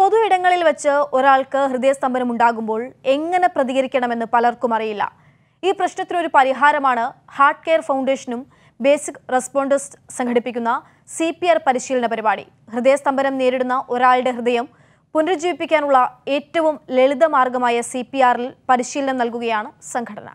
പൊതു ഇടങ്ങളിൽ വെച്ച് ഒരാൾക്ക് ഹൃദയസ്തംഭനം ഉണ്ടാകുമ്പോൾ എങ്ങനെ പ്രതികരിക്കണമെന്ന് പലർക്കും അറിയില്ല ഈ പ്രശ്നത്തിനൊരു പരിഹാരമാണ് ഹാർട്ട് കെയർ ഫൗണ്ടേഷനും ബേസിക് റെസ്പോണ്ടേഴ്സ് സംഘടിപ്പിക്കുന്ന സി പി ആർ പരിശീലന പരിപാടി ഹൃദയസ്തംഭനം നേരിടുന്ന ഒരാളുടെ ഹൃദയം പുനരുജ്ജീവിപ്പിക്കാനുള്ള ഏറ്റവും ലളിതമാർഗമായ സി പി ആറിൽ പരിശീലനം നൽകുകയാണ് സംഘടന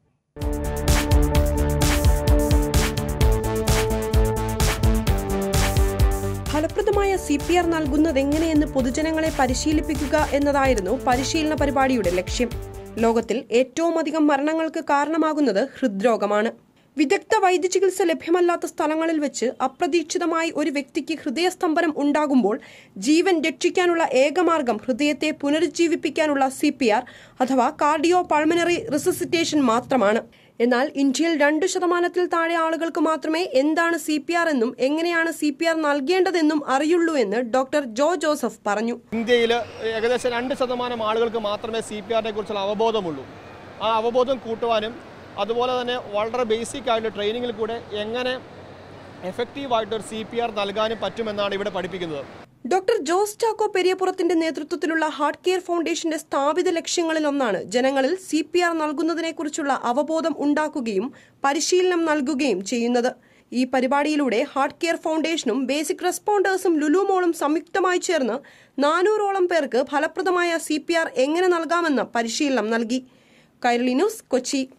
ഫലപ്രദമായ സി പി ആർ നൽകുന്നതെങ്ങനെയെന്ന് പൊതുജനങ്ങളെ പരിശീലിപ്പിക്കുക എന്നതായിരുന്നു പരിശീലന പരിപാടിയുടെ ലക്ഷ്യം ലോകത്തിൽ ഏറ്റവും അധികം മരണങ്ങൾക്ക് കാരണമാകുന്നത് ഹൃദ്രോഗമാണ് വിദഗ്ധ വൈദ്യചികിത്സ ലഭ്യമല്ലാത്ത സ്ഥലങ്ങളിൽ വെച്ച് അപ്രതീക്ഷിതമായി ഒരു വ്യക്തിക്ക് ഹൃദയസ്തംഭനം ഉണ്ടാകുമ്പോൾ ജീവൻ രക്ഷിക്കാനുള്ള ഏകമാർഗം ഹൃദയത്തെ പുനരുജ്ജീവിപ്പിക്കാനുള്ള സി അഥവാ കാർഡിയോ പൾമനറി റിസസിറ്റേഷൻ മാത്രമാണ് എന്നാൽ ഇന്ത്യയിൽ രണ്ടു ശതമാനത്തിൽ താഴെ ആളുകൾക്ക് മാത്രമേ എന്താണ് സി പി ആർ എന്നും എങ്ങനെയാണ് സി പി ആർ നൽകേണ്ടതെന്നും അറിയുള്ളൂ എന്ന് ഡോക്ടർ ജോ ജോസഫ് പറഞ്ഞു ഇന്ത്യയിൽ ഏകദേശം രണ്ട് ശതമാനം ആളുകൾക്ക് മാത്രമേ സി പി ആറിനെ കുറിച്ചുള്ള അവബോധമുള്ളൂ ആ അവബോധം കൂട്ടുവാനും അതുപോലെ തന്നെ വളരെ ബേസിക് ആയിട്ടുള്ള ട്രെയിനിങ്ങിൽ കൂടെ എങ്ങനെ എഫക്റ്റീവായിട്ട് ഒരു സി പി ആർ നൽകാനും പറ്റുമെന്നാണ് ഇവിടെ പഠിപ്പിക്കുന്നത് ഡോക്ടർ ജോസ് ചാക്കോ പെരിയപുറത്തിന്റെ നേതൃത്വത്തിലുള്ള ഹാർട്ട് കെയർ ഫൗണ്ടേഷന്റെ സ്ഥാപിത ലക്ഷ്യങ്ങളിൽ ഒന്നാണ് ജനങ്ങളിൽ സി പി ആർ നൽകുന്നതിനെക്കുറിച്ചുള്ള അവബോധം ഉണ്ടാക്കുകയും പരിശീലനം നൽകുകയും ചെയ്യുന്നത് ഈ പരിപാടിയിലൂടെ ഹാർട്ട് കെയർ ഫൗണ്ടേഷനും ബേസിക് റെസ്പോണ്ടേഴ്സും ലുലുമോളും സംയുക്തമായി ചേർന്ന് നാനൂറോളം പേർക്ക് ഫലപ്രദമായ സി എങ്ങനെ നൽകാമെന്ന് പരിശീലനം നൽകി കൈരളി ന്യൂസ് കൊച്ചി